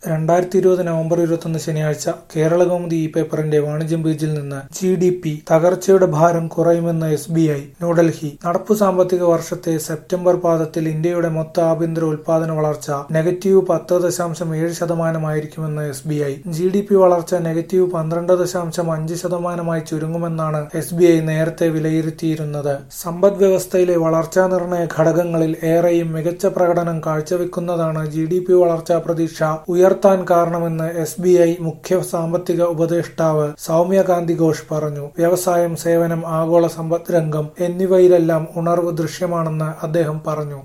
രണ്ടായിരത്തി ഇരുപത് നവംബർ ഇരുപത്തൊന്ന് ശനിയാഴ്ച കേരളകൗമുദി ഈ പേപ്പറിന്റെ വാണിജ്യം പേജിൽ നിന്ന് ജി ഡി പി തകർച്ചയുടെ ഭാരം കുറയുമെന്ന് എസ് ബി ഐ ന്യൂഡൽഹി നടപ്പു സാമ്പത്തിക വർഷത്തെ സെപ്റ്റംബർ പാദത്തിൽ ഇന്ത്യയുടെ മൊത്ത ആഭ്യന്തര ഉൽപാദന വളർച്ച നെഗറ്റീവ് പത്ത് ദശാംശം ഏഴ് ശതമാനമായിരിക്കുമെന്ന് S B I G D P വളർച്ച നെഗറ്റീവ് പന്ത്രണ്ട് ദശാംശം അഞ്ച് ശതമാനമായി ചുരുങ്ങുമെന്നാണ് എസ് ബി ഐ നേരത്തെ വിലയിരുത്തിയിരുന്നത് സമ്പദ് വ്യവസ്ഥയിലെ വളർച്ചാ നിർണയ ഘടകങ്ങളിൽ ഏറെയും മികച്ച പ്രകടനം കാഴ്ചവെക്കുന്നതാണ് ജി ഡി പി വളർച്ചാ പ്രതീക്ഷ ഉയർത്താൻ കാരണമെന്ന് എസ് ബി ഐ മുഖ്യ സാമ്പത്തിക ഉപദേഷ്ടാവ് സൗമ്യ കാന്തി ഘോഷ് പറഞ്ഞു വ്യവസായം സേവനം ആഗോള സമ്പദ് രംഗം എന്നിവയിലെല്ലാം ഉണർവ് ദൃശ്യമാണെന്ന് അദ്ദേഹം പറഞ്ഞു